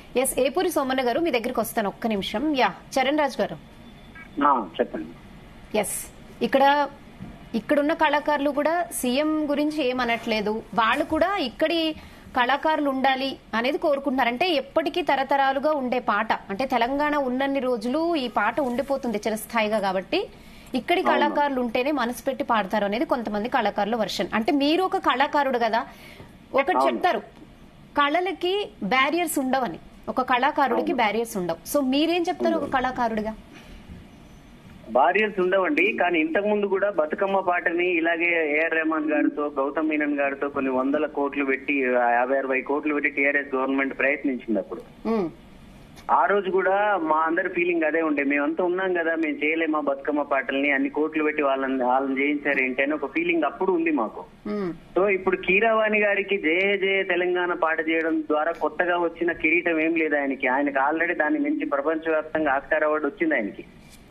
Yes Epuri Somanna గారు మీ దగ్గరికి వస్తాను ఒక్క నిమిషం యా చరణ్ రాజ్ గారు ఆ, చెప్పండి ఎస్ ఇక్కడ ఇక్కడున్న కళాకారులు కూడా సీఎం గురించి ఏమనట్లేదు వాళ్ళు కూడా ఇక్కడి కళాకారులు ఉండాలి అనేది కోరుకుంటున్నారు అంటే ఎప్పటికీ తరతరాలుగా ఉండే పాట అంటే తెలంగాణ ఉన్నన్ని రోజులు ఈ పాట ఉండిపోతుంది చిరస్థాయిగా కాబట్టి ఇక్కడి కళాకారులు ఉంటేనే మనసు పెట్టి పాడతారు అనేది కొంతమంది కళాకారుల వర్షన్ అంటే మీరు ఒక కళాకారుడు కదా ఒకటి చెప్తారు కళలకి బ్యారియర్స్ ఉండవని ఒక కళాకారుడికి బ్యారియర్స్ ఉండవు సో మీరేం చెప్తారు ఒక కళాకారుడిగా బారియర్స్ ఉండవండి కానీ ఇంతకు ముందు కూడా బతుకమ్మ పాటని ఇలాగే ఏఆర్ రెహమాన్ గారితో గౌతమ్ మీనన్ గారితో కొన్ని వందల కోట్లు పెట్టి యాభై అరవై కోట్లు పెట్టి టీఆర్ఎస్ గవర్నమెంట్ ప్రయత్నించింది అప్పుడు ఉమ్, ఆ రోజు కూడా మా అందరి ఫీలింగ్ అదే ఉండే మేమంతా ఉన్నాం కదా మేము చేయలేము మా బతుకమ్మ పాటల్ని అన్ని కోట్లు పెట్టి వాళ్ళని వాళ్ళని చేయించారు ఏంటి అని ఒక ఫీలింగ్ అప్పుడు ఉంది మాకు ఉమ్. సో ఇప్పుడు కీరవాణి గారికి జయ జయ తెలంగాణ పాట చేయడం ద్వారా కొత్తగా వచ్చిన కిరీటం ఏం లేదు ఆయనకి ఆయనకి ఆల్రెడీ దాని నుంచి ప్రపంచవ్యాప్తంగా ఆస్కార్ అవార్డు వచ్చింది ఆయనకి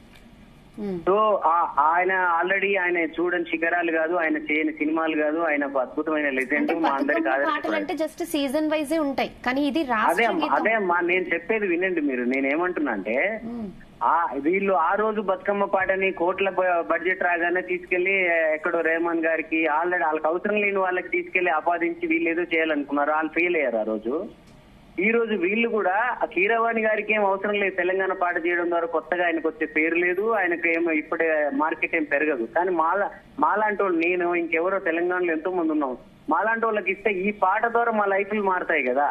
ఉమ్. సో ఆ- ఆయన ఆల్రెడీ ఆయన చూడని శిఖరాలు కాదు ఆయన చేయని సినిమాలు కాదు ఆయన ఒక అద్భుతమైన లెజెండ్ అంటే మా అందరికి బతుకమ్మ పాటలు ఆదర్శపడాలి అంటే జస్ట్ సీజన్ వైజే ఉంటాయి కానీ ఇది అదే రాష్ట్ర అమ్మా, గీతం అదే అమ్మా నేను చెప్పేది వినండి మీరు నేను ఏమంటున్నా అంటే ఉమ్, ఆ వీళ్ళు ఆ రోజు బతుకమ్మ పాటని కోట్ల బ- బడ్జెట్ రాగానే తీసుకెళ్లి ఎక్కడో రేమన్ గారికి ఆల్రెడీ వాళ్ళకి అవసరం లేని వాళ్ళకి తీసుకెళ్లి ఆపాదించి వీళ్ళు ఏదో చేయాలనుకున్నారు వాళ్ళు ఫెయిల్ అయ్యారు ఆ రోజు ఈ రోజు వీళ్ళు కూడా ఆ కీరవాణి గారికి ఏం అవసరం లేదు తెలంగాణ పాట చేయడం ద్వారా కొత్తగా ఆయనకు వచ్చే పేరు లేదు ఆయనకు ఏమో ఇప్పుడే మార్కెట్ ఏం పెరగదు కానీ మాలా మాలాంటి వాళ్ళు నేను ఇంకెవరో తెలంగాణలో ఎంతో మంది ఉన్నాం మాలాంటి వాళ్ళకి ఇస్తే ఈ పాట ద్వారా మా లైఫ్లు మారుతాయి కదా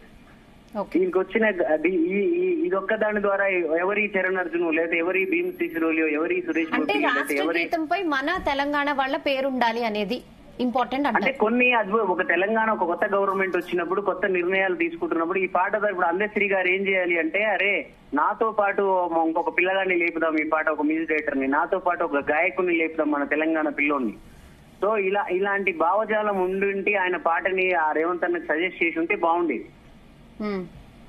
ఓకే దీనికి వచ్చిన అది ఈ- ఈ- ఇదొక్క దాని ద్వారా ఎవరి చరణ్ అర్జున్ లేదా ఎవరి భీమ్ శిశురోలు ఎవరి సురేష్ అంటే గోపి లేదా రాష్ట్ర ఎవరి గీతంపై మన తెలంగాణ వాళ్ళ పేరు ఉండాలి అనేది ఇంపార్టెంట్ అంటే అంటారు కొన్ని అద్భుత ఒక తెలంగాణ ఒక కొత్త గవర్నమెంట్ వచ్చినప్పుడు కొత్త నిర్ణయాలు తీసుకుంటున్నప్పుడు ఈ పాట ద్వారా ఇప్పుడు అందశ్రీ గారు ఏం చేయాలి అంటే అరే నాతో పాటు ఇంకొక పిల్లగాన్ని లేపుదాం ఈ పాట ఒక మ్యూజిక్ డైరెక్టర్ ని నాతో పాటు ఒక గాయకుని లేపుదాం మన తెలంగాణ పిల్లోని సో ఇలా ఇలాంటి భావజాలం ఉండి ఆయన పాటని ఆ రేవంత్ అన్నకి సజెస్ట్ చేసి ఉంటే బాగుండేది ఉమ్,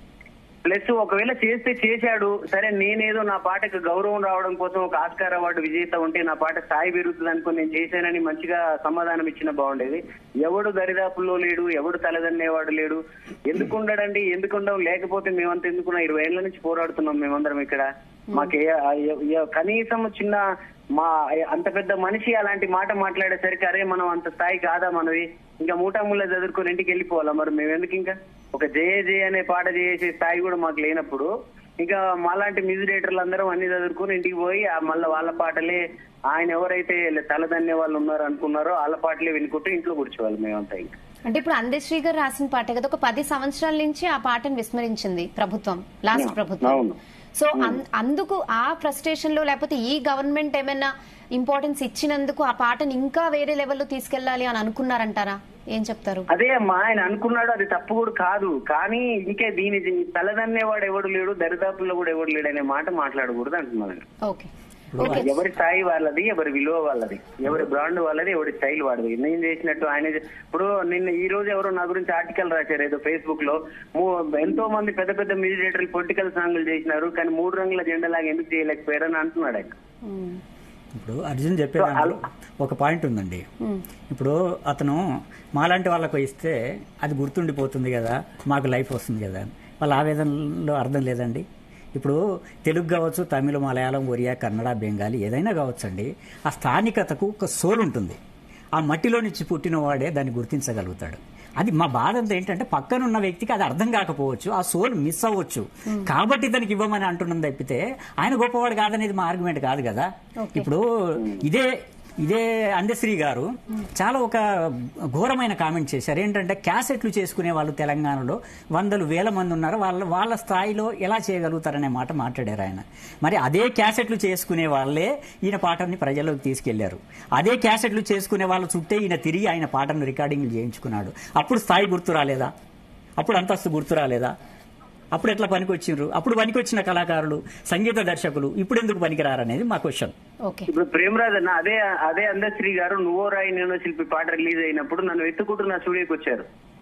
ప్లస్ ఒకవేళ చేస్తే చేశాడు సరే నేనేదో నా పాటకు గౌరవం రావడం కోసం ఒక ఆస్కార్ అవార్డు విజేత ఉంటే నా పాట స్థాయి పెరుగుతుంది అనుకుని నేను చేశానని మంచిగా సమాధానం ఇచ్చిన బాగుండేది ఎవడు దరిదాపుల్లో లేడు ఎవడు తలదన్నేవాడు లేడు ఎందుకు ఉండడండి ఎందుకు ఉండవు లేకపోతే మేమంతా ఎందుకున్నా ఇరవై ఏళ్ల నుంచి పోరాడుతున్నాం మేమందరం ఇక్కడ మాకే ఎ- ఎ- కనీసం చిన్న మా అంత పెద్ద మనిషి అలాంటి మాట మాట్లాడేసరికి అరే మనం అంత స్థాయి కాదా మనవి ఇంకా మూటాముళ్ళ చదువుకొని ఇంటికి వెళ్ళిపోవాలా మరి మేము ఎందుకు ఇంకా ఒక జయ జయ అనే పాట చేసే స్థాయి కూడా మాకు లేనప్పుడు ఇంకా మాలాంటి మ్యూజిక్ డైరెక్టర్లు అందరం అన్ని చదువుకొని ఇంటికి పోయి ఆ మళ్ళీ వాళ్ళ పాటలే ఆయన ఎవరైతే తలదన్నే వాళ్ళు ఉన్నారో అనుకున్నారో వాళ్ళ పాటలే వినుకుంటూ ఇంట్లో కూర్చోవాలి మేమంతా ఇంకా అంటే ఇప్పుడు అందశ్రీ గారు రాసిన పాట కదా ఒక పది సంవత్సరాల నుంచి ఆ పాటను విస్మరించింది ప్రభుత్వం లాస్ట్ ప్రభుత్వం అవును. సో అన్- అందుకు ఆ ఫ్రస్ట్రేషన్ లో లేకపోతే ఈ గవర్నమెంట్ ఏమైనా ఇంపార్టెన్స్ ఇచ్చినందుకు ఆ పాటను ఇంకా వేరే లెవెల్లో తీసుకెళ్లాలి అని అనుకున్నారంటారా ఏం చెప్తారు అదే అమ్మా ఆయన అనుకున్నాడు అది తప్పు కూడా కాదు కానీ ఇంకే దీని తలదన్నేవాడు ఎవడు లేడు దరిదాపుల్లో కూడా ఎవడు లేడు అనే మాట మాట్లాడకూడదు అంటున్నాను ఓకే ఓకే ఎవరి స్థాయి వాళ్ళది ఎవరి విలువ వాళ్ళది ఎవరి బ్రాండ్ వాళ్ళది ఎవరి స్టైల్ వాడిది నేను చేసినట్టు ఆయన చే- ఇప్పుడు నిన్న ఈ రోజు ఎవరో నా గురించి ఆర్టికల్ రాశారు ఏదో ఫేస్బుక్ లో మూ- ఎంతో మంది పెద్ద పెద్ద మ్యూజిక్ డైరెక్టర్లు పొలిటికల్ సాంగ్లు చేసినారు కానీ మూడు రంగుల జెండా లాగా ఎందుకు చేయలేకపోయారని అంటున్నాడు ఆయన ఉమ్, ఇప్పుడు అర్జున్ చెప్పే దాంట్లో ఒక పాయింట్ ఉందండి ఉమ్, ఇప్పుడు అతను మాలాంటి వాళ్ళకు ఇస్తే అది గుర్తుండిపోతుంది కదా మాకు లైఫ్ వస్తుంది కదా అని. వాళ్ళ ఆవేదనలో అర్థం లేదండి ఇప్పుడు తెలుగు కావచ్చు తమిళ మలయాళం ఒరియా కన్నడ బెంగాలీ ఏదైనా కావచ్చండి ఆ స్థానికతకు ఒక సోల్ ఉంటుంది ఆ మట్టిలో నుంచి పుట్టిన వాడే దాన్ని గుర్తించగలుగుతాడు అది మా బాధ అంతా ఏంటంటే పక్కనున్న వ్యక్తికి అది అర్థం కాకపోవచ్చు ఆ సోల్ మిస్ అవ్వచ్చు కాబట్టి దానికి ఇవ్వమని అంటున్నాం తప్పితే ఆయన గొప్పవాడు కాదనేది మా ఆర్గ్యుమెంట్ కాదు కదా ఇప్పుడు ఇదే ఇదే అందశ్రీ గారు చాలా ఒక ఘోరమైన కామెంట్ చేశారు ఏంటంటే క్యాసెట్లు చేసుకునే వాళ్ళు తెలంగాణలో వందలు వేల మంది ఉన్నారు వాళ్ళ వాళ్ళ స్థాయిలో ఎలా చేయగలుగుతారనే మాట మాట్లాడారు ఆయన మరి అదే క్యాసెట్లు చేసుకునే వాళ్ళే ఈయన పాటని ప్రజల్లోకి తీసుకెళ్లారు అదే క్యాసెట్లు చేసుకునే వాళ్ళ చుట్టే ఈయన తిరిగి ఆయన పాటను రికార్డింగ్లు చేయించుకున్నాడు అప్పుడు స్థాయి గుర్తు రాలేదా అప్పుడు అంతస్తు గుర్తు రాలేదా అప్పుడు ఎట్లా పనికొచ్చిండ్రు అప్పుడు పనికొచ్చిన కళాకారులు సంగీత దర్శకులు ఇప్పుడు ఎందుకు పనికిరారనేది మా క్వశ్చన్ ఓకే ఇప్పుడు ప్రేమరాజ్ అన్న అదే అదే అందశ్రీ గారు నువ్వో రాయి నేను శిల్పి పాట రిలీజ్ అయినప్పుడు నన్ను వెతుకుంటూ నా స్టూడియోకి వచ్చారు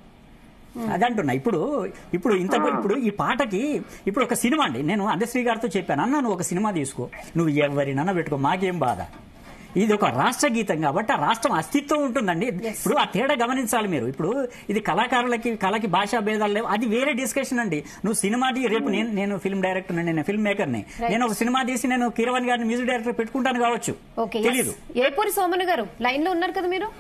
అదంటున్నా ఇప్పుడు ఇప్పుడు ఇంత ఇప్పుడు ఈ పాటకి ఇప్పుడు ఒక సినిమా అండి నేను అందశ్రీ గారితో చెప్పాను అన్న నువ్వు ఒక సినిమా తీసుకో నువ్వు ఎవరినన్నా పెట్టుకో మాకేం బాధ ఇది ఒక రాష్ట్ర గీతం కాబట్టి ఆ రాష్ట్రం అస్తిత్వం ఉంటుందండి ఇప్పుడు ఆ తేడా గమనించాలి మీరు ఇప్పుడు ఇది కళాకారులకి కళకి భాషా భేదాలు లేవు అది వేరే డిస్కషన్ అండి నువ్వు సినిమా తీ- రేపు నేను నేను ఫిల్మ్ డైరెక్టర్ నేను ఫిల్మ్ మేకర్ని నేను ఒక సినిమా తీసి నేను కిరవన్ గారిని మ్యూజిక్ డైరెక్టర్ పెట్టుకుంటాను కావచ్చు ఓకే తెలీదు ఏపూరి సోమన్ గారు లైన్ లో ఉన్నారు కదా మీరు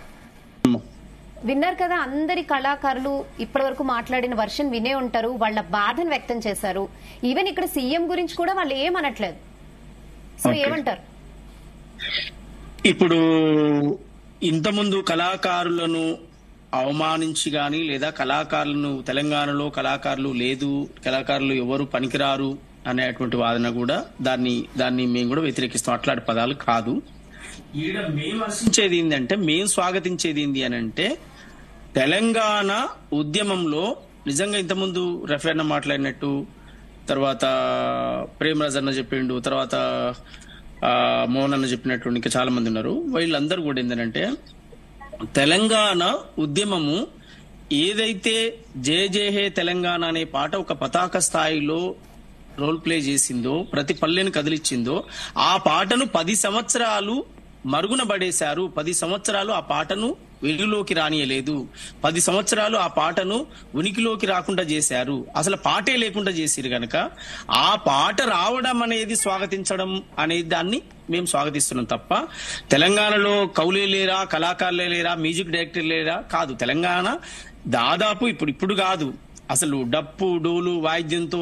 విన్నారు కదా అందరి కళాకారులు ఇప్పటి వరకు మాట్లాడిన వర్షన్ వినే ఉంటారు వాళ్ళ బాధను వ్యక్తం చేశారు ఈవెన్ ఇక్కడ సీఎం గురించి కూడా వాళ్ళు ఏమనట్లేదు సో Okay. ఏమంటారు ఇప్పుడు ఇంతకుముందు కళాకారులను అవమానించి గాని లేదా కళాకారులను తెలంగాణలో కళాకారులు లేదు కళాకారులు ఎవరు పనికిరారు అనేటువంటి వాదన కూడా దాన్ని దాన్ని మేము కూడా వ్యతిరేకిస్తాం అట్లాంటి పదాలు కాదు ఈడ మేము హర్షించేది ఏంటంటే మేము స్వాగతించేది ఏంటి అని అంటే తెలంగాణ ఉద్యమంలో నిజంగా ఇంతకుముందు రఫీ మాట్లాడినట్టు తర్వాత ప్రేమరాజ్ అన్న చెప్పిండు తర్వాత ఆ, మోహన్ అన్న చెప్పినట్టు ఇంకా చాలా మంది ఉన్నారు వీళ్ళందరూ కూడా ఏంటంటే తెలంగాణ ఉద్యమము ఏదైతే జే జే హే తెలంగాణ అనే పాట ఒక పతాక స్థాయిలో రోల్ ప్లే చేసిందో ప్రతి పల్లెని కదిలిచ్చిందో ఆ పాటను పది సంవత్సరాలు మరుగున పడేశారు పది సంవత్సరాలు ఆ పాటను వెలుగులోకి రానియలేదు పది సంవత్సరాలు ఆ పాటను ఉనికిలోకి రాకుండా చేశారు అసలు పాటే లేకుండా చేసిరు గనక ఆ పాట రావడం అనేది స్వాగతించడం అనే దాన్ని మేము స్వాగతిస్తున్నాం తప్ప తెలంగాణలో కౌలే లేరా కళాకారులే లేరా మ్యూజిక్ డైరెక్టర్ లేరా కాదు తెలంగాణ దాదాపు ఇప్పుడు ఇప్పుడు కాదు అసలు డప్పు డోలు వాయిద్యంతో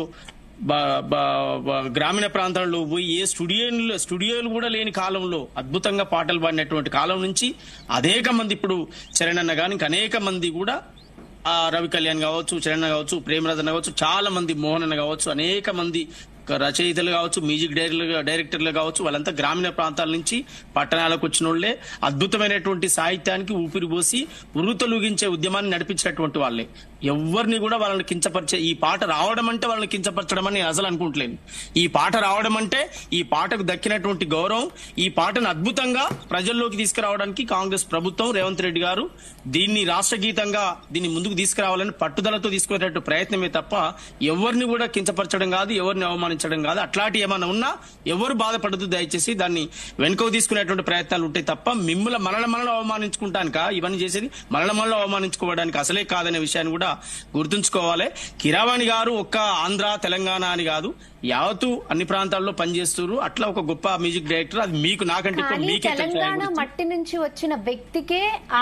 బ- బ- బ- గ్రామీణ ప్రాంతాల్లో పోయి ఏ స్టూడియోలు స్టూడియోలు కూడా లేని కాలంలో అద్భుతంగా పాటలు పాడినటువంటి కాలం నుంచి అనేక మంది ఇప్పుడు చరణ్ అన్న గాని ఇంకా అనేక మంది కూడా ఆ రవి కళ్యాణ్ కావచ్చు చరణ్ కావచ్చు ప్రేమరాజ్ అన్న కావచ్చు చాలా మంది మోహన్ అన్న కావచ్చు అనేక మంది రచయితలు కావచ్చు మ్యూజిక్ డైరెక్టర్లు డైరెక్టర్లు కావచ్చు వాళ్ళంతా గ్రామీణ ప్రాంతాల నుంచి పట్టణాలకు వచ్చిన వాళ్ళే అద్భుతమైనటువంటి సాహిత్యానికి ఊపిరి పోసి ఉరుతలుగించే ఉద్యమాన్ని నడిపించినటువంటి వాళ్ళే ఎవరిని కూడా వాళ్ళని కించపరిచే ఈ పాట రావడం అంటే వాళ్ళని కించపరచడం అని నేను అసలు అనుకుంటలేను ఈ పాట రావడం అంటే ఈ పాటకు దక్కినటువంటి గౌరవం ఈ పాటను అద్భుతంగా ప్రజల్లోకి తీసుకురావడానికి కాంగ్రెస్ ప్రభుత్వం రేవంత్ రెడ్డి గారు దీన్ని రాష్ట్ర గీతంగా దీన్ని ముందుకు తీసుకురావాలని పట్టుదలతో తీసుకునేటట్టు ప్రయత్నమే తప్ప ఎవరిని కూడా కించపరచడం కాదు ఎవరిని అవమానించడం కాదు అట్లాంటి ఏమైనా ఉన్నా ఎవరు బాధపడదు దయచేసి దాన్ని వెనుకకు తీసుకునేటువంటి ప్రయత్నాలు ఉంటాయి తప్ప మిమ్మల్ని మనల మనలో అవమానించుకుంటానిక ఇవన్నీ చేసేది మనల మనలో అవమానించుకోవడానికి అసలే కాదనే విషయాన్ని కూడా గుర్తుంచుకోవాలి కిరావాణి గారు ఒక్క ఆంధ్ర తెలంగాణ అని కాదు యావత్తు అన్ని ప్రాంతాల్లో పనిచేస్తున్నారు అట్లా ఒక గొప్ప మ్యూజిక్ డైరెక్టర్ అది మీకు నాకంటే ఎక్కువ కానీ మీకే తెలుసు ఆయన తెలంగాణ గురించి. మట్టి నుంచి వచ్చిన వ్యక్తికే ఆ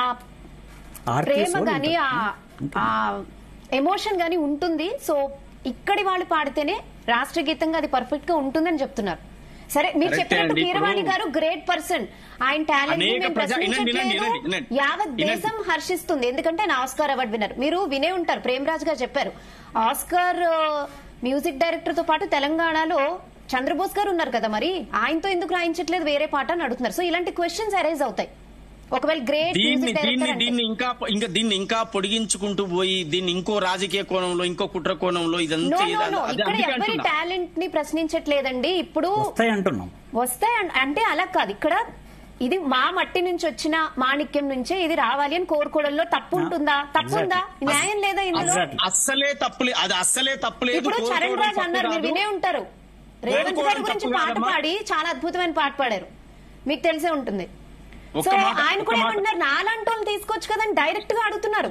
ఆర్కే ప్రేమ సోల్ గాని ఆ ఆ ఎమోషన్ గాని ఉంటుంది సో ఇక్కడి వాళ్ళు పాడితేనే రాష్ట్ర గీతంగా అది పర్ఫెక్ట్ గా ఉంటుందని చెప్తున్నారు సరే మీరు Correct చెప్పినట్టు అండి. కీరవాణి ఇప్పుడు గారు గ్రేట్ పర్సన్ ఆయన టాలెంట్ ని అనేక మేము ప్రజా- వినండి, వినండి, ప్రశ్నించట్లేదు వినండి, వినండి. యావత్ వినండి. దేశం హర్షిస్తుంది ఎందుకంటే ఆయన ఆస్కార్ అవార్డు విన్నారు మీరు వినే ఉంటారు ప్రేమరాజ్ గారు చెప్పారు ఆస్కార్ ఆ, మ్యూజిక్ డైరెక్టర్ తో పాటు తెలంగాణలో చంద్రబోస్ గారు ఉన్నారు కదా మరి ఆయనతో ఎందుకు రాయించట్లేదు వేరే పాట అని అడుగుతున్నారు సో ఇలాంటి క్వశ్చన్స్ అరైజ్ అవుతాయి ఒకవేళ గ్రేట్ దీన్ని మ్యూజిక్ దీన్ని డైరెక్టర్ అంటే దీన్ని ఇంకా ఇంకా దీన్ని ఇంకా పొడిగించుకుంటూ పోయి దీన్ని ఇంకో రాజకీయ కోణంలో ఇంకో కుట్ర కోణంలో నో ఇదంతా నో ఇదంతా- నో అది ఇక్కడ అందుకే ఎవరి అంటున్నా. టాలెంట్ ని ప్రశ్నించట్లేదండి ఇప్పుడు వస్తాయి అంటున్నాం వస్తాయి అన్- అంటే అలా కాదు ఇక్కడ ఇది మా మట్టి నుంచి వచ్చిన మాణిక్యం నుంచే ఇది రావాలి అని కోరుకోవడంలో తప్పు ఉంటుందా తప్పు ఉందా న్యాయం లేదా ఇందులో Exactly. అస్సలే తప్పులే అది అస్సలే తప్పులేదు ఇప్పుడు చరణ్ కోరుకోవడం రాజ్ తప్పు అన్నారు మీరు కాదు. వినే ఉంటారు రేవంత్ గారి కోరుకోవడం గురించి తప్పు పాట కాదమ్మా. పాడి చాలా అద్భుతమైన పాట పాడారు మీకు తెలిసే ఉంటుంది ఒక్క సో మాట- ఆయన ఒక్క కూడా మాట. ఏమంటున్నారు నాలాంటి వాళ్ళు తీసుకోవచ్చు కదని డైరెక్ట్ గా అడుగుతున్నారు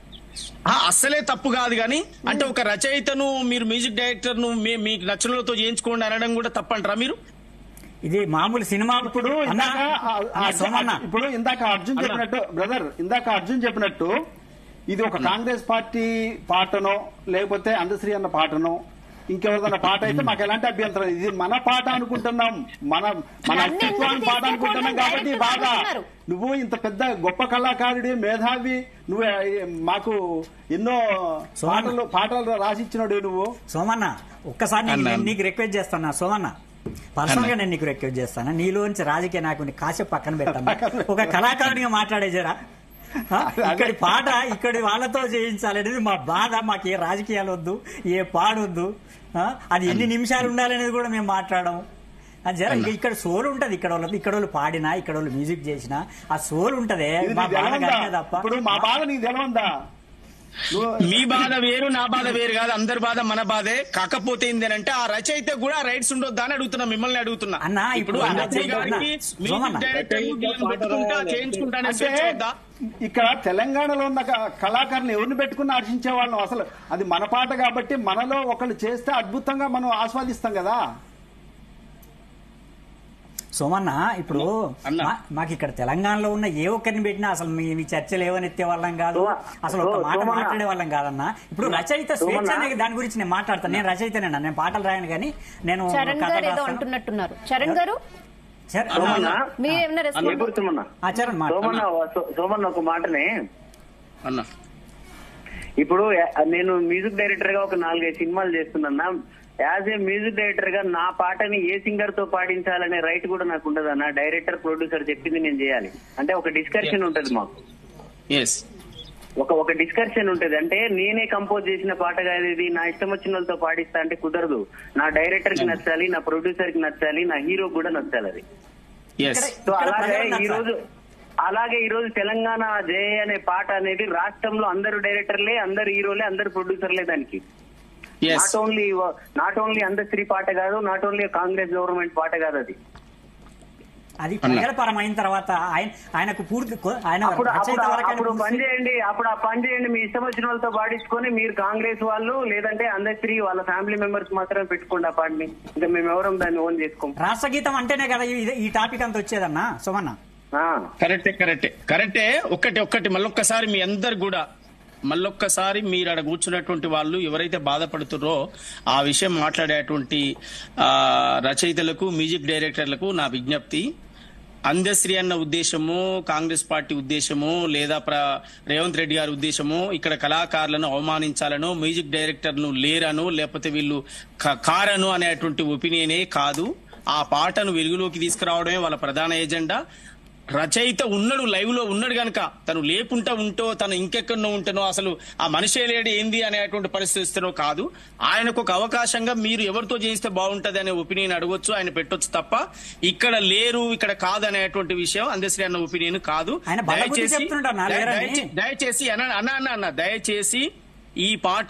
ఆ, అస్సలే తప్పు కాదు కానీ అంటే ఒక రచయితను మీరు మ్యూజిక్ డైరెక్టర్ ను మీ- మీకు నచ్చినలతో చేయించుకోండి అనడం కూడా తప్పంటారా మీరు ఇది మామూలు సినిమా ఇప్పుడు అన్న, ఇందాక ఆ- ఆ ఆ- సోమన్న ఇప్పుడు ఇందాక అర్జున్ చెప్పినట్టు బ్రదర్ ఇందాక అర్జున్ చెప్పినట్టు ఇది ఒక కాంగ్రెస్ పార్టీ పాటనో లేకపోతే అందశ్రీ అన్న పాటనో ఇంకెవరిదన్న పాట అయితే మాకు ఎలాంటి అభ్యంతరం ఇది మన పాట అనుకుంటున్నాం మన మన నన్ను ఎందుకు అస్తిత్వాన్ని పాట అనుకుంటున్నాం తీసుకోకూడదు? కాబట్టి డైరెక్ట్గా బాగా అడుగుతున్నారు. నువ్వు ఇంత పెద్ద గొప్ప కళాకారుడి మేధావి నువ్వు ఏ, మాకు ఎన్నో సోమన్న. పాటలు పాటలు రాసిచ్చినాడు నువ్వు సోమన్న ఒక్కసారి నీకు- అన్న. నేను నీకు రిక్వెస్ట్ చేస్తాను సోమన్న పర్సనల్ గా నేను నీకు రిక్వెస్ట్ చేస్తాను నీలోంచి రాజకీయ నాయకుని కాసేపు పక్కన పెట్టాను ఒక కళాకారుడిగా మాట్లాడేజరా ఆ? ఇక్కడి పాట ఇక్కడి వాళ్ళతో చేయించాలనేది మా బాధ మాకు ఏ రాజకీయాలు వద్దు ఏ పాడొద్దు ఆ? అది ఎన్ని నిమిషాలు ఉండాలనేది కూడా మేము మాట్లాడము అది జర ఇక ఇక్కడ సోల్ ఉంటది ఇక్కడ వాళ్ళది ఇక్కడ వాళ్ళు పాడినా ఇక్కడ వాళ్ళు మ్యూజిక్ చేసినా ఆ సోల్ ఉంటదే ఇది మా నీకు బాధ తెలవందా? కంటే తప్ప ఇప్పుడు మా బాధ నీకు తెలవందా నువ్వు మీ బాధ వేరు నా బాధ వేరు కాదు అందరి బాధ మన బాధే కాకపోతే ఏంటంటే ఆ రచయిత కూడా రైట్స్ ఉండొద్దా అని అడుగుతున్నా మిమ్మల్ని అడుగుతున్నా అన్నా, ఇప్పుడు ఆ అందరి రచయిత గారికి అన్నా, మ్యూజిక్ సోమన్న. డైరెక్టర్లు వీళ్ళని పెట్టుకుంటా చేయించుకుంటా అనే అంటే స్వేచ్ఛ ఉందా? ఇక్కడ తెలంగాణలో ఉన్న క- కళాకారులు ఎవరిని పెట్టుకుని హర్షించే వాళ్ళం అసలు అది మన పాట కాబట్టి మనలో ఒకళ్ళు చేస్తే అద్భుతంగా మనం ఆస్వాదిస్తాం కదా సోమన్న ఇప్పుడు అన్న. మా- మాకు ఇక్కడ తెలంగాణలో ఉన్న ఏ ఒక్కరిని పెట్టినా అసలు మీ మీ చర్చలు ఏవనెత్తే వాళ్ళం కాదు సో- అసలు ఒక సో- మాట సోమన్న. మాట్లాడే వాళ్ళం కాదన్న ఇప్పుడు రచయిత స్వేచ్ఛ అనే దాని గురించి నేను మాట్లాడతాను నేను రచయితనేనా నేను పాటలు రాయను కానీ నేను చరణ్ కథలు గారు ఏదో రాస్తాను. అంటున్నట్టున్నారు చరణ్ గారు చరణ్- సోమన్న మీరు ఏమైనా రెస్పాన్స్ ఎప్పుడు సోమన్న ఆ, చరణ్ మాట సోమన్న సో- సోమన్న ఒక మాటనే అన్న ఇప్పుడు యా- నేను మ్యూజిక్ డైరెక్టర్ గా ఒక నాలుగైదు సినిమాలు చేస్తున్నా యాజ్ ఏ మ్యూజిక్ డైరెక్టర్ గా నా పాటని ఏ సింగర్ తో పాడించాలనే రైట్ కూడా నాకు ఉండదు అన్న డైరెక్టర్ ప్రొడ్యూసర్ చెప్పింది నేను చేయాలి అంటే ఒక డిస్కషన్ ఉంటది మాకు ఎస్ ఒక ఒక డిస్కషన్ ఉంటది అంటే నేనే కంపోజ్ చేసిన పాట కాదు ఇది నా ఇష్టం వచ్చిన వాళ్ళతో పాడిస్తా అంటే కుదరదు నా డైరెక్టర్ కి నచ్చాలి నా ప్రొడ్యూసర్ కి నచ్చాలి నా హీరో కూడా నచ్చాలి అది ఎస్ సో ఇక్కడ అలాగే ప్రజలకు ఈ రోజు అలాగే ఈ రోజు తెలంగాణ జయ అనే పాట అనేది రాష్ట్రంలో అందరు డైరెక్టర్లే అందరు హీరోలే అందరు ప్రొడ్యూసర్లే దానికి yes not only not only Andesri పాట కాదు నాట్ ఓన్లీ కాంగ్రెస్ గవర్నమెంట్ పాట కాదు అది అది ప్రజల పరం అయిన తర్వాత ఆయన ఆయనకు పూర్తి కొ- ఆయన అప్పుడు అప్పుడు రచయిత వరకు ఆయన అప్పుడు పూర్తి- పని చేయండి అప్పుడు ఆ పని చేయండి మీ ఇష్టం వచ్చిన వాళ్ళతో పాడించుకొని మీరు కాంగ్రెస్ వాళ్ళు లేదంటే అందశ్రీ వాళ్ళ ఫ్యామిలీ మెంబర్స్ మాత్రమే పెట్టుకోండి ఆ పాటని ఇంకా మేము ఎవరం దాన్ని ఓన్ చేసుకోం రాష్ట్ర గీతం అంటేనే కదా ఈ- ఈ టాపిక్ అంత వచ్చేదన్నా సోమన్న ఆ. కరెక్టే కరెక్టే కరెక్టే ఒక్కటి ఒక్కటి మళ్ళొక్కసారి మీ అందరు కూడా మళ్ళొక్కసారి మీరు అక్కడ కూర్చున్నటువంటి వాళ్ళు ఎవరైతే బాధపడుతున్నారో ఆ విషయం మాట్లాడేటువంటి ఆ, రచయితలకు మ్యూజిక్ డైరెక్టర్లకు నా విజ్ఞప్తి అందశ్రీ అన్న ఉద్దేశము కాంగ్రెస్ పార్టీ ఉద్దేశము లేదా ప్ర రేవంత్ రెడ్డి గారి ఉద్దేశము ఇక్కడ కళాకారులను అవమానించాలనో మ్యూజిక్ డైరెక్టర్ను లేరను లేకపోతే వీళ్ళు క- కారను అనేటువంటి ఒపీనియనే కాదు ఆ పాటను వెలుగులోకి తీసుకురావడమే వాళ్ళ ప్రధాన ఎజెండా రచయిత ఉన్నాడు లైవ్ లో ఉన్నాడు గనక తను లేకుంటా ఉంటో తను ఇంకెక్కడో ఉంటనో అసలు ఆ మనిషే లేడు ఏంది అనేటువంటి పరిస్థితి వస్తేనో కాదు ఆయనకు ఒక అవకాశంగా మీరు ఎవరితో చేయిస్తే బాగుంటది అనే ఒపీనియన్ అడగొచ్చు ఆయన పెట్టొచ్చు తప్ప ఇక్కడ లేరు ఇక్కడ కాదు అనేటువంటి విషయం అందశ్రీ అన్న ఒపీనియన్ కాదు ఆయన బల్ల గురించి చెప్తుంటాడు అన్న, దయ- లేరని. దయచే- దయచేసి అన్న అన్న అన్న అన్న దయచేసి ఈ పాట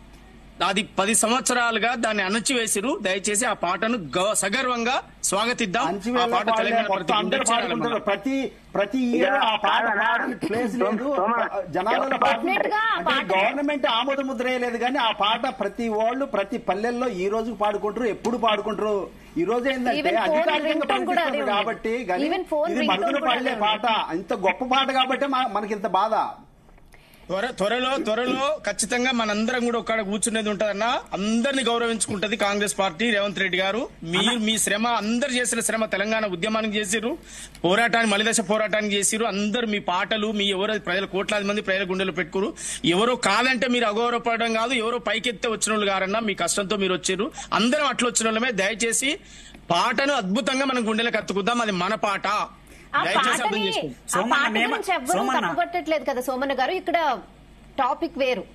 అది పది సంవత్సరాలుగా దాన్ని అణచివేసిరు దయచేసి ఆ పాటను గౌ- సగర్వంగా స్వాగతిద్దాం ఆ అంచువేళ పాట పాడే తెలంగాణ మొత్తం ప్రతి అందరూ గుండె చేరాలి పాడుకుంటారు మనం. ప్రతి ప్రతి ఇయర్ ఆ పాట కాదన్నా. పాడే ప్లేస్ లేదు సోమ- జనాలలో Definite గా ఆ పాట- గవర్నమెంట్ ఆమోద ముద్ర వేయలేదు కానీ ఆ పాట ప్రతి వాళ్ళు ప్రతి పల్లెల్లో ఈ రోజు పాడుకుంటారు ఎప్పుడు పాడుకుంటారు ఈ రోజు ఏంటంటే Even phone అధికారికంగా ringtone కూడా అదే పనిచేస్తుంది ఉంది. కాబట్టి కానీ Even phone ఇది ringtone మరుగున కూడా పడలే అదే ఉంది. పాట ఇంత గొప్ప పాట కాబట్టి మన- మనకి ఇంత బాధ త్వర త్వరలో త్వరలో ఖచ్చితంగా మనందరం కూడా ఒక్కడ కూర్చునేది ఉంటదన్న అందరిని గౌరవించుకుంటది కాంగ్రెస్ పార్టీ రేవంత్ రెడ్డి గారు మీరు మీ శ్రమ అందరు చేసిన శ్రమ తెలంగాణ ఉద్యమానికి చేసిర్రు పోరాటాన్ని మలిదశ పోరాటానికి చేసిర్రు అందరు మీ పాటలు మీ ఎవరో ప్రజలు కోట్లాది మంది ప్రజల గుండెలు పెట్టుకురు ఎవరో కాదంటే మీరు అగౌరవపడడం కాదు ఎవరో పైకెత్తే వచ్చిన వాళ్ళు గారన్నా మీ కష్టంతో మీరు వచ్చిర్రు అందరం అట్లా వచ్చిన వాళ్ళమే దయచేసి పాటను అద్భుతంగా మనం గుండెలకు అత్తుకుద్దాం అది మన పాట ఆ దయచేసి అర్థం పాటని చేసుకోండి ఆ సోమన్న పాట మేమ- గురించి ఎవ్వరూ సోమన్న. తప్పు పట్టట్లేదు కదా సోమన్న గారు ఇక్కడ టాపిక్ వేరు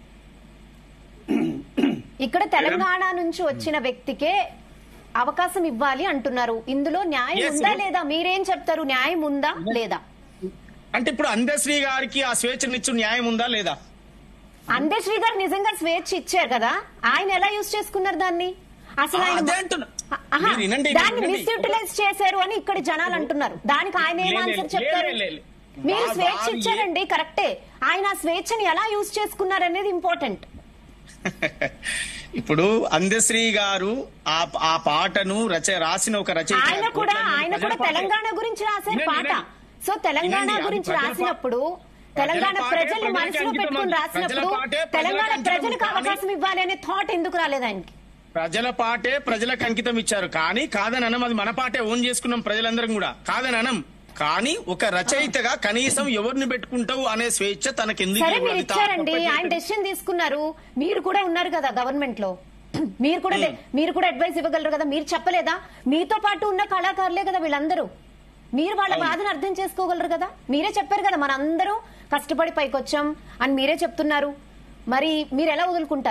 ఇక్కడ తెలంగాణ నుంచి వచ్చిన వ్యక్తికే అవకాశం ఇవ్వాలి అంటున్నారు ఇందులో న్యాయం Yes, ఉందా yes. లేదా మీరేం చెప్తారు న్యాయం ఉందా లేదా అంటే ఇప్పుడు అందశ్రీ గారికి ఆ స్వేచ్ఛనిచ్చు న్యాయం ఉందా లేదా అందశ్రీ గారు నిజంగా స్వేచ్ఛ ఇచ్చారు కదా ఆయన ఎలా యూజ్ చేసుకున్నారు దాన్ని అసలు ఆయన అదే అంటున్నా. ఆహా, మీరు వినండి, దాన్ని వినండి. మిస్యూటిలైజ్ చేశారు అని ఇక్కడ జనాలు అంటున్నారు దానికి ఆయన ఏం లే, లే, ఆన్సర్ లే, చెప్తారు లే, లే. మీరు వా- స్వేచ్ఛ వారు ఏ- ఇచ్చారండి కరెక్టే ఆయన ఆ స్వేచ్ఛని ఎలా యూజ్ చేసుకున్నారు అనేది ఇంపార్టెంట్ ఇప్పుడు అందశ్రీ గారు ఆ ఆ పాటను రచ రాసిన ఒక రచయిత ఆయన కూడా కోట్ల మంది ఆయన ప్రజల కూడా పాటే. తెలంగాణ గురించి రాశారు వినండి, పాట వినండి. సో తెలంగాణ వినండి, అది గురించి ప్రజల పా- రాసినప్పుడు ప్రజల తెలంగాణ పాటే ప్రజల్ని ప్రజలకు మనసులో అంకితం పెట్టుకుని ఉంది. రాసినప్పుడు ప్రజల పాటే ప్రజలకు తెలంగాణ అంకితం ప్రజలకు కానీ- అవకాశం ఇవ్వాలి అనే థాట్ ఎందుకు రాలేదు ఆయనకి ప్రజల పాటే ప్రజలకు అంకితం ఇచ్చారు కానీ కాదని అనం అది మన పాటే ఓన్ చేసుకున్నాం ప్రజలందరం కూడా కాదని అనం కానీ ఒక రచయితగా కనీసం ఎవరిని పెట్టుకుంటావు అనే స్వేచ్ఛ తనకి ఎందుకు సరే మీరు ఇవ్వాలి? తా- ఇచ్చారండి తప్పేంటి? ఆయన డెసిషన్ తీసుకున్నారు మీరు కూడా ఉన్నారు కదా గవర్నమెంట్ లో మీరు కూడా మీరు కూడా అడ్వైస్ ఇవ్వగలరు కదా మీరు చెప్పలేదా మీతో పాటు ఉన్న కళాకారులే కదా వీళ్ళందరూ మీరు వాళ్ళ బాధను అర్థం చేసుకోగలరు కదా మీరే చెప్పారు కదా మనందరూ కష్టపడి పైకొచ్చాం అని మీరే చెప్తున్నారు మరి మీరు ఎలా వదులుకుంటారు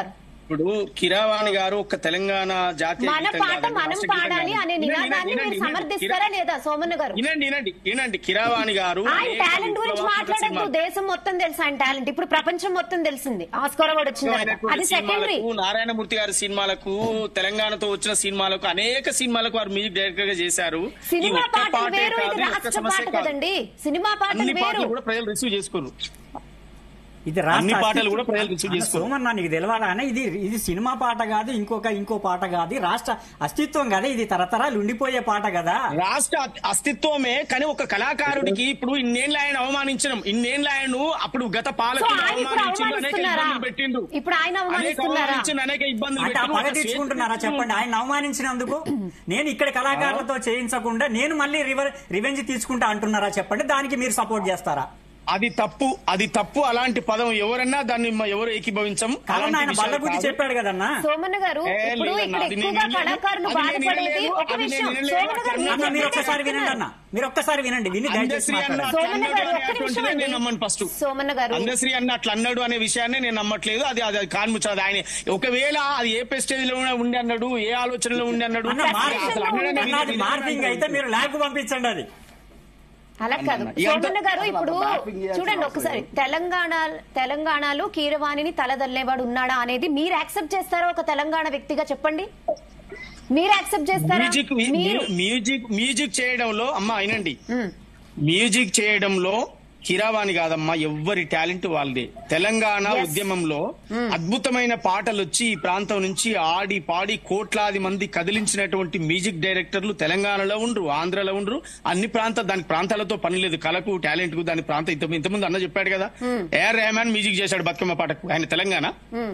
ఇప్పుడు కిరావాణి గారు ఒక తెలంగాణ జాతీయ మన గీతం పాట కాదండి, మనం రాష్ట్ర గీతం పాడాలి కాదు. అనే వినండి, నినాదాన్ని వినండి, మీరు వినండి, సమర్థిస్తారా వినండి. లేదా సోమన్న గారు వినండి వినండి వినండి కిరావాణి గారు ఆయన అనేక టాలెంట్ గురించి విప్లవాత్మక మాట్లాడద్దు సినిమాలు- దేశం మొత్తం తెలుసు ఆయన టాలెంట్ ఇప్పుడు ప్రపంచం మొత్తం తెలిసింది ఆస్కార్ అవార్డు వచ్చింది కదా. అయినటువంటి అది సెకండరీ సినిమాలకు నారాయణమూర్తి గారి సినిమాలకు తెలంగాణతో వచ్చిన సినిమాలకు అనేక సినిమాలకు వారు మ్యూజిక్ డైరెక్టర్ గా చేశారు ఈ సినిమా ఒక్క పాటలు పాటే వేరు కాదు, ఇది ఈ ఒక్క రాష్ట్ర సమస్య పాట కాదు. కదండి సినిమా పాటలు అన్ని వేరు పాటలు కూడా ప్రజలు రిసీవ్ చేసుకోరు ఇది రాష్ట్ర అన్ని పాటలు అస్తిత్వం- కూడా ప్రజలు రిసీవ్ అన్న చేసుకోరు. సోమన్న నీకు తెలియాలనే ఇది ఇది సినిమా పాట కాదు ఇంకొక ఇంకో పాట కాదు ఇది రాష్ట్ర అస్తిత్వం కదా ఇది తరతరాలు ఉండిపోయే పాట కదా రాష్ట్ర అస్తిత్వమే కానీ ఒక కళాకారుడికి ఇప్పుడు ఇన్నేళ్ళ ఆయన అవమానించడం ఇన్నేళ్ళ ఆయన అప్పుడు గత సో పాలకులు ఆయన ఇప్పుడు అవమానించిండు అనేక అవమానిస్తున్నారా ఇబ్బందులు పెట్టిండు ఇప్పుడు ఆయన అనేక అవమానిస్తున్నారా అవమానించిండు అనేక ఇబ్బందులు అంటే ఆ పెట్టిండు. పగ ఒక తీర్చుకుంటున్నారా స్వేచ్ఛ చెప్పండి ఆయన అవమానించినందుకు నేను ఇక్కడ కళాకారులతో చేయించకుండా నేను మళ్ళీ రివర్ రివెంజ్ తీసుకుంటా అంటున్నారా చెప్పండి దానికి మీరు సపోర్ట్ చేస్తారా అది తప్పు అది తప్పు అలాంటి పదం ఎవరన్నా దాన్ని మ- ఎవరు ఏకీభవించం కాదన్న అలాంటి ఆయన విషయాలు బల్ల గురించి కాదు. చెప్పాడు కదన్నా సోమన్న గారు ఏ, ఇప్పుడు లేదన్నా, ఇక్కడ అది నేను ఎక్కువగా వినలేదు. కళాకారులు అది నేను బాధపడేది వినలేదు. ఒక అది నేను విషయం వినలేదు. సోమన్న గారు అట్లా అన్న మీరు మీరు చెప్పేది ఒక్కసారి వినండి చెప్తున్నారు. అన్న మీరు ఒక్కసారి వినండి విని దయచేసి అందశ్రీ అన్న మాట్లాడండి అట్లా సోమన్న అన్నాడు గారు ఒక్క అనేటువంటిదే నిమిషం అండి. నేను నమ్మను ఫస్ట్ సోమన్న గారు అందశ్రీ అన్న అట్లా అన్నాడు అనే విషయాన్ని నేను నమ్మట్లేదు అది అది కాన్ముచ్చదు ఆయన ఒకవేళ అది ఏ పెస్టేజ్ లో ఉండి అన్నాడు ఏ ఆలోచనలో ఉండి అన్నాడు అన్న మార్- అసలు అన్నాడని అన్న, అది నేను మార్పింగ్ అయితే మీరు ల్యాబ్ పంపించండి అది అలా కాదు అన్న, ఎంత- సోమన్న గారు ఇప్పుడు అలా మ్యాపింగ్ చేయాల్సిన చూడండి అవసరం ఒకసారి లేదు. తెలంగాణ తెలంగాణలో కీరవాణిని తలదల్లేవాడు ఉన్నాడా అనేది మీరు యాక్సెప్ట్ చేస్తారా ఒక తెలంగాణ వ్యక్తిగా చెప్పండి మీరు యాక్సెప్ట్ చేస్తారా మ్యూజిక్ మీరు మ్యూజిక్ మ్యూజిక్ చేయడంలో అమ్మ అయినండి ఉమ్. మ్యూజిక్ చేయడంలో కిరావాణి కాదమ్మా ఎవ్వరి టాలెంట్ వాళ్ళదే తెలంగాణ Yes. ఉద్యమంలో అద్భుతమైన పాటలు వచ్చి ఈ ప్రాంతం నుంచి ఆడి పాడి కోట్లాది మంది కదిలించినటువంటి మ్యూజిక్ డైరెక్టర్లు తెలంగాణలో ఉండ్రు ఆంధ్రలో ఉండ్రు అన్ని ప్రాంత దాని ప్రాంతాలతో పని లేదు కళకు టాలెంట్ కు దాని ప్రాంతం ఇంత ఇంతకుముందు అన్న చెప్పాడు కదా ఏఆర్ రెహమాన్ మ్యూజిక్ చేశాడు బతుకమ్మ పాటకు ఆయన తెలంగాణ ఉమ్.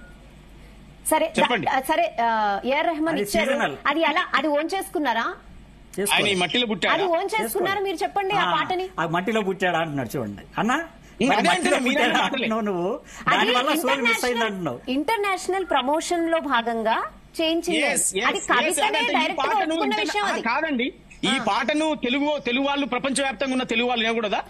సరే ద- చెప్పండి. సరే ఆ, ఏఆర్ రెహమాన్ అది ఇచ్చారు seasonal. అది ఎలా అది ఓన్ చేసుకున్నారా ఆయన ఈ చేసుకోండి. మట్టిలో అది పుట్టాడు ఓన్ చేసుకున్నారా మీరు చెప్పండి ఆ ఆ, పాటని ఆ మట్టిలో పుట్టాడా అంటున్నాడు చూడండి అన్న ఉమ్, మరి అదే మట్టిలో అంటున్నా, మీరే పుట్టాడా అంటలే. అంటున్నావు నువ్వు అది దాని వల్ల సోల్ మిస్ అయింది ఇంటర్నేషనల్ అంటున్నావు ఇంటర్నేషనల్ ప్రమోషన్ లో భాగంగా చేయించింది Yes, yes, అది yes, కవితనే అదంటే ఈ డైరెక్ట్ గా పాటను ఒప్పుకున్న ఇంటర్- విషయం ఆ, అది కాదండి ఈ పాటను తెలుగు తెలుగు వాళ్ళు ప్రపంచవ్యాప్తంగా ఉన్న తెలుగు వాళ్ళు వినకూడదా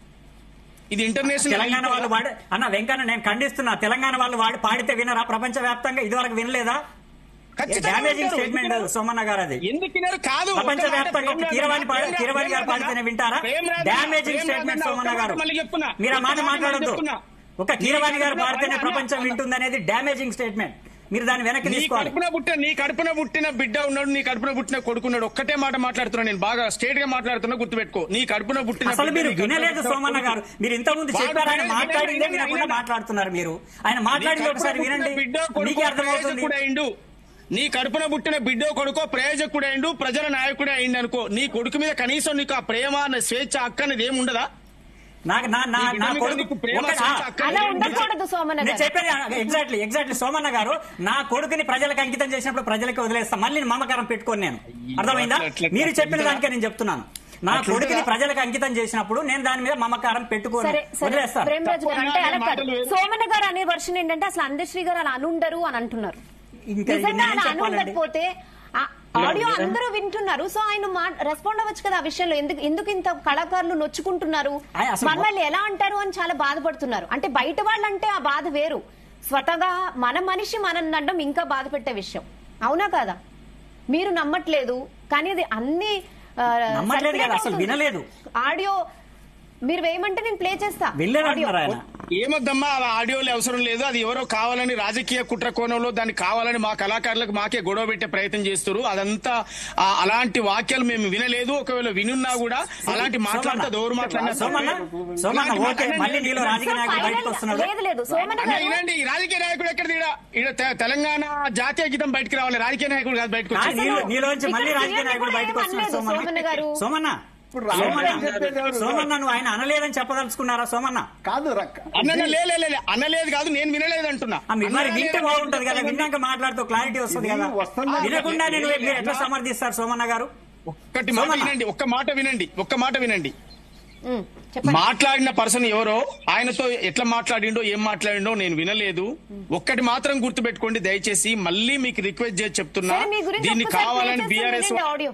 ఇది ఇంటర్నేషనల్ తెలంగాణ వాళ్ళు వాడే అన్న వెంకన్న నేను ఖండిస్తున్నా తెలంగాణ వాళ్ళు వాడి పాడితే వినరా ప్రపంచ వ్యాప్తంగా ఇదివరకు వినలేదా ఖచ్చితంగా డ్యామేజింగ్ వింటారు. స్టేట్మెంట్ ఎందుకు సోమన్న గారు అది ఎందుకు వినరు కాదు ప్రపంచ ఒక్క మాట వ్యాప్తంగా ప్రేమ్ రాజు కీరవాణి పాడ- ప్రేమ్ కీరవాణి గారు రాజు పాడితేనే వింటారా ప్రేమ్ రాజు డ్యామేజింగ్ ప్రేమ్ స్టేట్మెంట్ రాజు సోమన్న ఒక్క గారు మాట మళ్ళీ చెప్తున్నా. మీరు ఆ మాట ఒక్క మాట మాట్లాడద్దు చెప్తున్నా. ఒక కీరవాణి గారు నీ పాడితేనే కడుపున ప్రపంచం అన్న- వింటుంది అనేది డ్యామేజింగ్ స్టేట్మెంట్ మీరు దాన్ని వెనక్కి నీ తీసుకోవాలి కడుపున పుట్టిన నీ కడుపున పుట్టిన బిడ్డ ఉన్నాడు నీ కడుపున పుట్టిన కొడుకున్నాడు ఒక్కటే మాట మాట్లాడుతున్నా నేను బాగా స్ట్రేట్ గా మాట్లాడుతున్నా గుర్తుపెట్టుకో నీ కడుపున పుట్టిన అసలు బిడ్డ, మీరు నీ కడుపున వినలేదు పుట్టిన సోమన్న గారు కొడుకు. మీరు ఇంత ముందు వాడు చెప్పారు ఆయన వినలేదు, మాట్లాడిందే వినలేదు, వినకుండా వినలేదు. మాట్లాడుతున్నారు మీరు ఆయన నీ మాట్లాడింది కడుపున ఒకసారి పుట్టిన వినండి బిడ్డో కొడుకో మీకే అర్థమవుతుంది ప్రయోజకుడు అయిండు నీ కడుపున పుట్టిన బిడ్డో కొడుకో ప్రయోజకుడు అయిండు ప్రజల నాయకుడే అయిండు అనుకో నీ కొడుకు మీద కనీసం నీకు ఆ ప్రేమ అన్న స్వేచ్ఛ హక్కు అనేది ఏమి ఉండదా నాకు నా నా నీ నా బిడ్డ మీద కొడుకు నీకు ప్రేమ, ఒక- స్వేచ్ఛ, ఆ, అక్కర అలా లేదు. ఉండకూడదు సోమన్న నేను గారు చెప్పేది ఎగ్జాక్ట్లీ ఎగ్జాక్ట్లీ సోమన్న గారు నా కొడుకుని ప్రజలకు అంకితం చేసినప్పుడు ప్రజలకి వదిలేస్తా మళ్ళీ నేను మమకారం పెట్టుకోను నేను అర్థమైందా అట్లా, అట్లా, మీరు అట్లా చెప్పిన ఉంటుందా? దానికే నేను చెప్తున్నాను నా అట్లా కొడుకుని ఉంటుందా? ప్రజలకు అంకితం చేసినప్పుడు నేను దాని మీద మమకారం పెట్టుకోను సరే సరే వదిలేస్తాను ప్రేమరాజు గారు అంటే అలా కాదు మాటలు వేరు. సోమన్న గారు అనే వర్షన్ ఏంటంటే అసలు అందశ్రీ గారు అలా అనుండరు అని అంటున్నారు ఇంకా ఇది నిజంగా నేనేం అలా చెప్పాలండి? అనుండకపోతే ఆడియో అందరూ వింటున్నారు సో ఆయన రెస్పాండ్ అవ్వచ్చు కదా ఆ విషయంలో ఎందుకు ఎందుకు ఇంత కళాకారులు నొచ్చుకుంటున్నారు ఆయన అసలు మనల్ని ఎలా అంటారు అని చాలా బాధపడుతున్నారు అంటే బయట వాళ్ళంటే ఆ బాధ వేరు స్వతగా మన మనిషి మనం నడ్డం ఇంకా బాధ పెట్టే విషయం అవునా కాదా మీరు నమ్మట్లేదు కానీ అది అన్ని ఆ, నమ్మట్లేదు కదా, అసలు circulate వినలేదు. ఆడియో మీరు వేయమంటే నేను ప్లే చేస్తా వెళ్ళారు ఆడియో. అంటున్నారు ఆయన ఏమొద్దమ్మా ఆ ఆడియోలు అవసరం లేదు అది ఎవరో కావాలని రాజకీయ కుట్ర కోణంలో దాన్ని కావాలని మా కళాకారులకు మాకే గొడవ పెట్టే ప్రయత్నం చేస్తారు అదంతా ఆ, అలాంటి వాక్యాలు మేము వినలేదు ఒకవేళ వినున్నా కూడా అలాంటి మాట్లాడితే ఎవరు మాట్లాడినా సోమన్న సోమన్న అలాంటి ఓకే మాట్లాడినా మళ్ళీ నీలో రాజకీయ సో నాయకుడు ఫైనల్ బయటకు వస్తున్నాడు లేదు లేదు సోమన్న అన్న, గారు ఇలాంటి ఈ రాజకీయ నాయకుడు ఎక్కడ ఈడ ఈడ తె- తెలంగాణ జాతీయ గీతం బయటకు రావాలి రాజకీయ నాయకుడు కాదు బయటకు ఆ, వచ్చేది. నీలో నీలోంచి మళ్ళీ ఇక్కడ రాజకీయ నాయకుడు కూడా బయటకు వస్తున్నాడు ఏమనలేదు సోమన్న గారు. సోమన్న సోమన్న ఇప్పుడు రాజకీయం సోమన్న చెప్పేది ఎవరు? సోమన్న నువ్వు ఆయన అనలేదని చెప్పదలుచుకున్నారా సోమన్న కాదు రక్క అన్న లే లే, లే, లే. అనలేదు కాదు నేను వినలేదు అంటున్నా ఆ, మీరు మరి వింటే అనలేదు బాగుంటది కదా అంటున్నా. విన్నాక మాట్లాడుతూ క్లారిటీ వస్తుంది కదా ఇది వస్తుంది. వినకుండా నేను మీరు ఎట్లా సమర్థిస్తారు సోమన్న గారు ఒక్కటి మాట సోమన్న. వినండి ఒక్క మాట వినండి ఒక్క మాట వినండి ఉమ్, చెప్పండి మాట్లాడిన పర్సన్ ఎవరో ఆయనతో ఎట్లా మాట్లాడిండో ఏం మాట్లాడిండో నేను వినలేదు ఒక్కటి మాత్రం గుర్తుపెట్టుకోండి దయచేసి మళ్ళీ మీకు రిక్వెస్ట్ చేసి చెప్తున్నా సరే మీ గురించి దీన్ని ఒక్కసారి play కావాలని చేస్తాను బీఆర్ఎస్ వినండి ఆడియో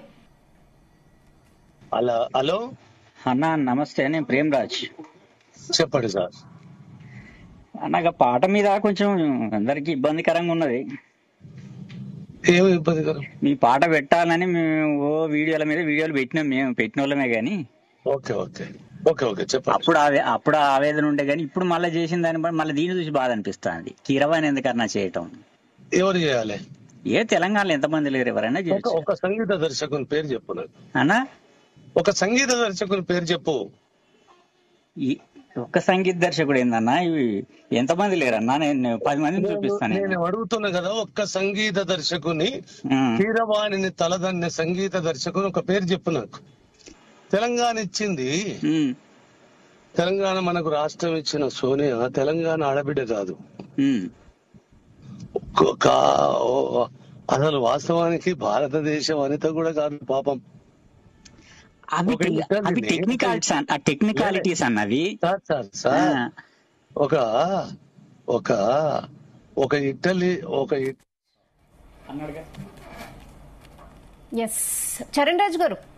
హలో హలో అన్నా నమస్తే నేను ప్రేమ్ రాజ్ చెప్పండి సార్ నాకు ఆ పాట మీద కొంచెం అందరికి ఇబ్బందికరంగా ఉన్నది ఏమి ఇబ్బందికరం మీ పాట పెట్టాలని మేము ఓ వీడియోల మీద వీడియోలు పెట్టినాం మేము పెట్టిన వాళ్ళమే గానీ ఓకే ఓకే ఓకే ఓకే చెప్పండి అప్పుడు ఆవే అప్పుడు ఆ ఆవేదన ఉండే కానీ ఇప్పుడు మళ్ళీ చేసిన దాన్ని బట్టి మళ్ళీ దీన్ని చూసి బాధ అనిపిస్తుంది కీరవాణి ఎందుకన్నా చేయటం ఎవరు చేయాలి ఏ తెలంగాణలో ఎంతమంది లేరు ఎవరైనా ఒక చేయొచ్చు ఒక సంగీత దర్శకుని పేరు చెప్పు నాకు అన్నా ఒక సంగీత దర్శకుని పేరు చెప్పు ఈ ఒక్క సంగీత దర్శకుడు ఏందన్నా ఇవి ఎంతమంది లేరన్నా నేను పది మందిని చూపిస్తాను నేను నేను. అడుగుతున్నా కదా ఒక్క సంగీత దర్శకుని ఉమ్. కీరవాణిని తలదన్నే సంగీత దర్శకుని ఒక పేరు చెప్పు నాకు తెలంగాణ ఇచ్చింది ఉమ్. తెలంగాణ మనకు రాష్ట్రం ఇచ్చిన సోనియా తెలంగాణ ఆడబిడ్డ కాదు ఉమ్. ఒక ఓ- అసలు వాస్తవానికి భారతదేశ వనిత కూడా కాదు పాపం అవి ఒక టె- ఇద్దరిని అవి టెక్నికాలిటీస్ అన్న- ఆ టెక్నికాలిటీస్ అన్నవి సార్ సార్ సార్ ఆ. ఒక ఒక ఒక ఇటలీ ఒక ఇ- ఎస్ చరణ్ రాజు గారు